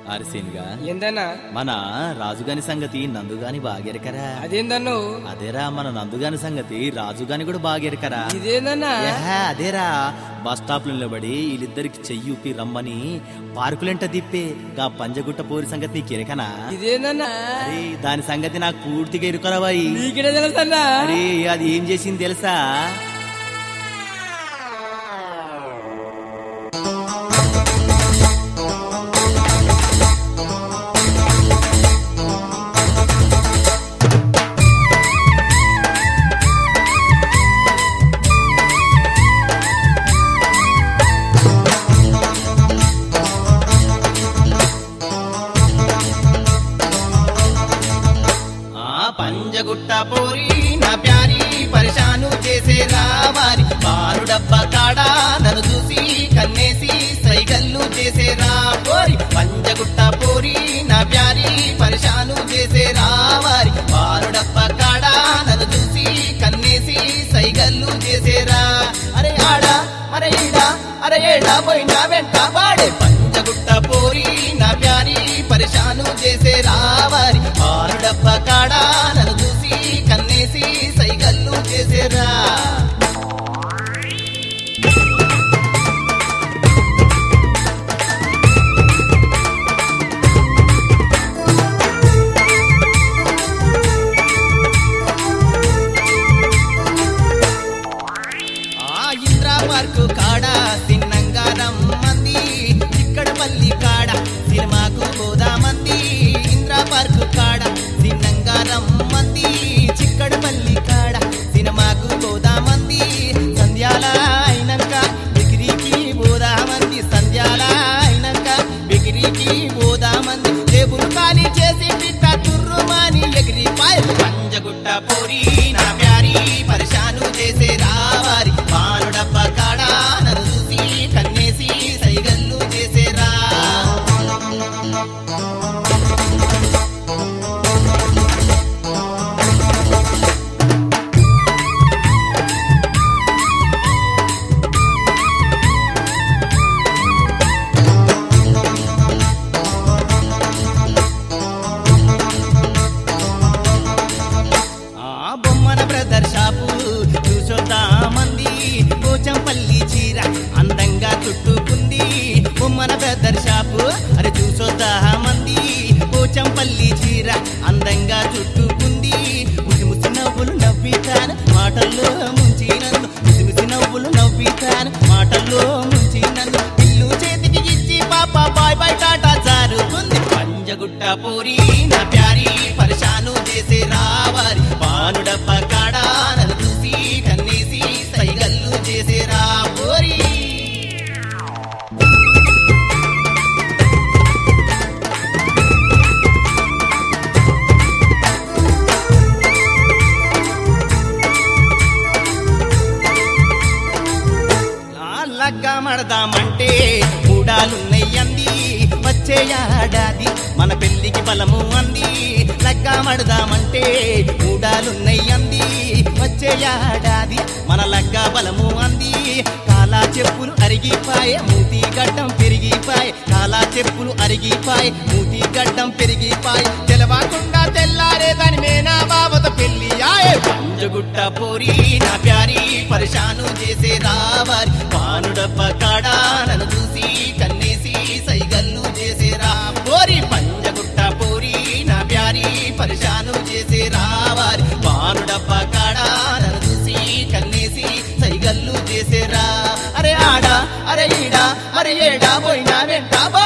అరిసేనుగా ఏందన్నా మన రాజుగాని సంగతి నందుగాని బాగెరకరా అదేందన్ను అదేరా మన నందుగాని సంగతి రాజుగాని కూడా బాగెరకరా ఇదేందన్నా ఏహే, అదేరా బస్ స్టాప్ లో నిలబడి వీళ్ళిద్దరికి చెయ్యి ఊపి రమ్మని పార్కులెంట తిప్పే గా పంజగుట్ట పోరి సంగతి నీకు ఎరకనా ఇదేందన్నా అరే దాని సంగతి నాకు పూర్తిగా ఎరుకరాబాయి నీకిడే తెలుసన్నా అరే అది ఏం చేసింది తెలుసా ఆ పంజగుట్ట పోరి నా ప్యారి పరిశాను చేసే రావారి బారు డబ్బా కాడా నన్ను చూసి కన్నేసి సైగల్లు చేసే రా పోరి పంజగుట్ట పోరి నా ప్యారి పరిశాను చేసే రావారి బారు డబ్బా కాడా నన్ను చూసి కన్నేసి సైగల్లు చేసేరా అరే ఆడా అరే ఈడా అరే ఏడా పోయినా వెంట పాడే పంచగుట్ట పోరి నా ప్యారి పరిశాను చేసే రావారి ఆరు డబ్బ కాడా నన్ను చూసి కన్నేసి సైగల్లు చేసేరా ఆ ఇంద్రా పార్కు కాడ తిన్నంగా రమ్మంది ఇక్కడ పల్లి కాడ సినిమాకు పోదామంది ఇంద్రా పార్కు కాడ తిన్నంగా రమ్మంది చిక్కడ పల్లి కాడ సినిమాకు పోదామంది సంధ్యాల అయినాక బిగిరికి పోదామంది సంధ్యాల అయినాక బిగిరికి పోదామంది టేబుల్ ఖాళీ చేసి పిట్ట తుర్రుమాని ఎగిరి పాయ పంజగుట్ట పోరి నా ప్యారి పరిశాను చేసే రావారి పాలు డబ్బ కాడా నన్ను చూసి కన్నేసి సైగల్లు చేసేరా ఆ బొమ్మన బ్రదర్ షాపు చూసొద్దామంది పోచంపల్లి చీర అందంగా చుట్టుకుంది బొమ్మన బ్రదర్ షాపు అరే చూసొద్దామంది పోచంపల్లి చీర అందంగా చుట్టుకుంది ముసి ముసి నవ్వులు నవ్వితాను మాటల్లో ముంచి నన్ను ముసి ముసి నవ్వులు నవ్వితాను మాటల్లో ముంచి నన్ను ఇల్లు చేతికి ఇచ్చి పాప బాయ్ బాయ్ టాటా జారుకుంది పంజగుట్ట పూరి నా ప్యారి పరిశాను చేసే రావారి పాను డబ్బ కాడా నన్ను చూసి కన్నేసి సైగల్లు చేసే రా పోరి లగ్గా మడదామంటే మూడాలున్నాయి అంది వచ్చే ఏడాది మన పెళ్లికి బలము అంది లగ్గా మడదామంటే మూడాలున్నాయి అంది వచ్చే ఏడాది మన లగ్గా బలము అంది కాలా చెప్పులు అరిగిపాయే మూతి గడ్డం పెరిగిపాయే కాలా చెప్పులు అరిగిపాయే మూతి గడ్డం పెరిగిపాయే తెలవకుండా తెల్లారే దాని మేనా బావత పెళ్లి ఆయే పంజగుట్ట పోరి నా ప్యారి పరిశాను చేసే రావారి పాను డబ్బ కాడా నన్ను చూసి కన్నేసి సైగల్లు చేసేరా పోరి పంజగుట్ట పోరి నా ప్యారి పరిశాను చేసే రావారి పాను డబ్బ కాడా నన్ను చూసి కన్నేసి సైగల్లు చేసేరా అరే ఆడా అరే ఈడా అరే ఏడా పోయినా వెంట బా